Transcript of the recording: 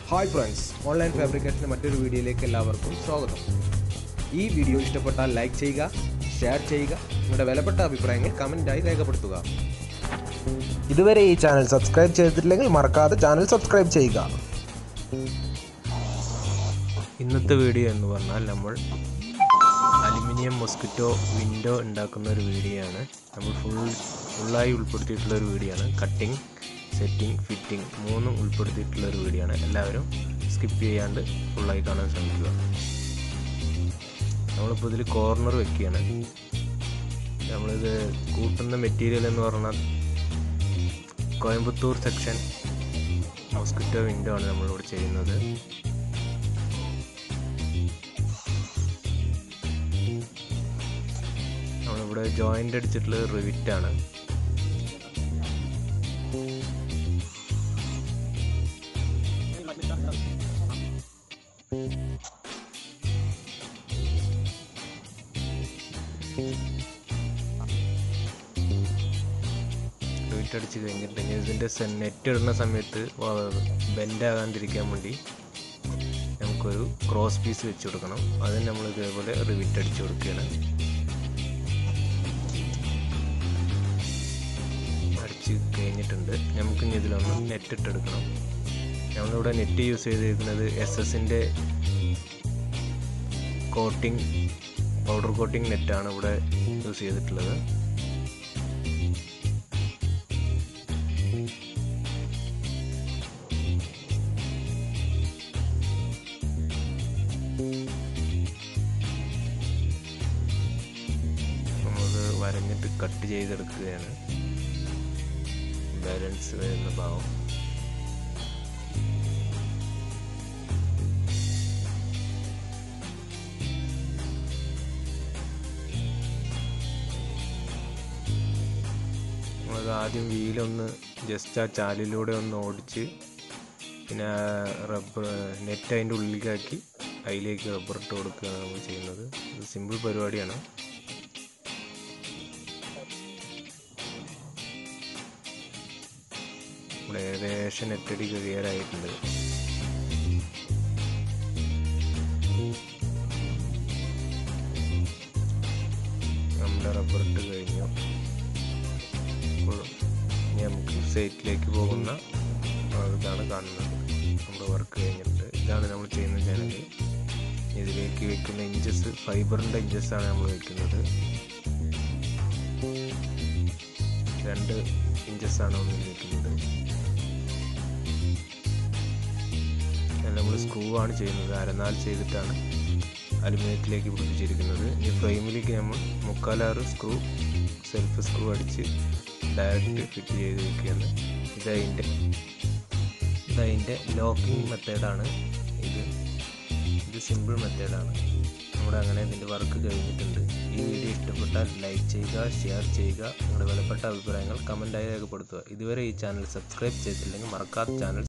hi friends online ഫാബ്രിക്കേഷൻ്റെ മറ്റൊരു വീഡിയോയിലേക്ക് എല്ലാവർക്കും സ്വാഗതം ഈ വീഡിയോ ഇഷ്ടപ്പെട്ടാൽ ലൈക്ക് ചെയ്യുക ഷെയർ ചെയ്യുക നിങ്ങളുടെ വിലപ്പെട്ട അഭിപ്രായങ്ങൾ കമൻറ്റായി രേഖപ്പെടുത്തുക ഇതുവരെ ഈ ചാനൽ സബ്സ്ക്രൈബ് ചെയ്തിട്ടില്ലെങ്കിൽ മറക്കാതെ ചാനൽ സബ്സ്ക്രൈബ് ചെയ്യുക ഇന്നത്തെ വീഡിയോ എന്ന് പറഞ്ഞാൽ നമ്മൾ അലുമിനിയം മൊസ്കിറ്റോ വിൻഡോ ഉണ്ടാക്കുന്ന ഒരു വീഡിയോ ആണ് നമ്മൾ ഫുൾ ഫുള്ളായി ഉൾപ്പെടുത്തിയിട്ടുള്ള ഒരു വീഡിയോ ആണ് കട്ടിങ് സെറ്റിംഗ് ഫിറ്റിംഗ് മൂന്നും ഉൾപ്പെടുത്തിയിട്ടുള്ള ഒരു വീഡിയോ ആണ് എല്ലാവരും സ്കിപ്പ് ചെയ്യാണ്ട് ഫുള്ളായി കാണാൻ ശ്രമിക്കുക നമ്മളിപ്പോൾ ഇതിൽ കോർണർ വെക്കുകയാണ് നമ്മളിത് കൂട്ടുന്ന മെറ്റീരിയൽ എന്ന് പറഞ്ഞാൽ കോയമ്പത്തൂർ സെക്ഷൻ മോസ്കിറ്റോ വിൻഡോ ആണ് നമ്മളിവിടെ ചെയ്യുന്നത് നമ്മളിവിടെ ജോയിൻ്റ് അടിച്ചിട്ടുള്ള റിവിറ്റ് ആണ് റിവിറ്റ് അടിച്ച് കഴിഞ്ഞിട്ടുണ്ടെങ്കിൽ ഇതിൻ്റെ നെറ്റ് ഇടുന്ന സമയത്ത് ബെൻഡ് ആകാണ്ടിരിക്കാൻ വേണ്ടി നമുക്കൊരു ക്രോസ് പീസ് വെച്ച് കൊടുക്കണം അതിന് നമ്മൾ ഇതേപോലെ റിവിറ്റ് അടിച്ച് കൊടുക്കുകയാണ് അടിച്ച് കഴിഞ്ഞിട്ടുണ്ട് നമുക്ക് ഇനി ഇതിലൊന്ന് നെറ്റ് ഇട്ടെടുക്കണം നമ്മളിവിടെ നെറ്റ് യൂസ് ചെയ്തിരിക്കുന്നത് എസ് എസിൻ്റെ കോട്ടിംഗ് പൗഡർ കോട്ടിംഗ് നെറ്റാണ് ഇവിടെ യൂസ് ചെയ്തിട്ടുള്ളത് നമ്മളത് വരഞ്ഞിട്ട് കട്ട് ചെയ്തെടുക്കുകയാണ് ബാലൻസ് വരുന്ന ഭാഗം നമ്മളത് ആദ്യം വീലൊന്ന് ജസ്റ്റ് ആ ചാലിലൂടെ ഒന്ന് ഓടിച്ച് പിന്നെ റബ്ബർ നെറ്റ് അതിൻ്റെ ഉള്ളിലേക്കാക്കി അതിലേക്ക് റബ്ബർ ഇട്ട് കൊടുക്കുകയാണ് നമ്മൾ ചെയ്യുന്നത് ഇത് സിമ്പിൾ പരിപാടിയാണ് ഇവിടെ ഏകദേശം നെറ്റടി കഴിയാറായിട്ടുണ്ട് നമ്മുടെ റബ്ബർ ഇട്ട് കഴിഞ്ഞു അപ്പോൾ ഇനി നമുക്ക് സൈറ്റിലേക്ക് പോകുന്ന ആ, ഇതാണ് കാണുന്നത് നമ്മുടെ വർക്ക് കഴിഞ്ഞിട്ടുണ്ട് ഇതാണ് നമ്മൾ ചെയ്യുന്ന ചാനൽ ഇതിലേക്ക് വെക്കുന്ന ഇഞ്ചസ് ഫൈബറിൻ്റെ ഇഞ്ചസാണ് നമ്മൾ വെക്കുന്നത് രണ്ട് ഇഞ്ചസാണ് ഒന്നിൽ വെക്കുന്നത് നമ്മൾ സ്ക്രൂ ആണ് ചെയ്യുന്നത് അരനാല് ചെയ്തിട്ടാണ് അലുമിനിയത്തിലേക്ക് പിടിപ്പിച്ചിരിക്കുന്നത് ഈ ഫ്രെയിമിലേക്ക് നമ്മൾ മുക്കാലാറ് സ്ക്രൂ സെൽഫ് സ്ക്രൂ അടിച്ച് ഡയറക്റ്റ് ഫിറ്റ് ചെയ്ത് വെക്കുകയാണ് ഇതതിൻ്റെ ഇതതിൻ്റെ ലോക്കിംഗ് മെത്തേഡാണ് ഇത് ഇത് സിമ്പിൾ മെത്തേഡാണ് നമ്മുടെ അങ്ങനെ ഇതിൻ്റെ വർക്ക് കഴിഞ്ഞിട്ടുണ്ട് ഈ വീഡിയോ ഇഷ്ടപ്പെട്ടാൽ ലൈക്ക് ചെയ്യുക ഷെയർ ചെയ്യുക നിങ്ങളുടെ വിലപ്പെട്ട അഭിപ്രായങ്ങൾ കമൻറ്റായി രേഖപ്പെടുത്തുക ഇതുവരെ ഈ ചാനൽ സബ്സ്ക്രൈബ് ചെയ്തില്ലെങ്കിൽ മറക്കാത്ത ചാനൽ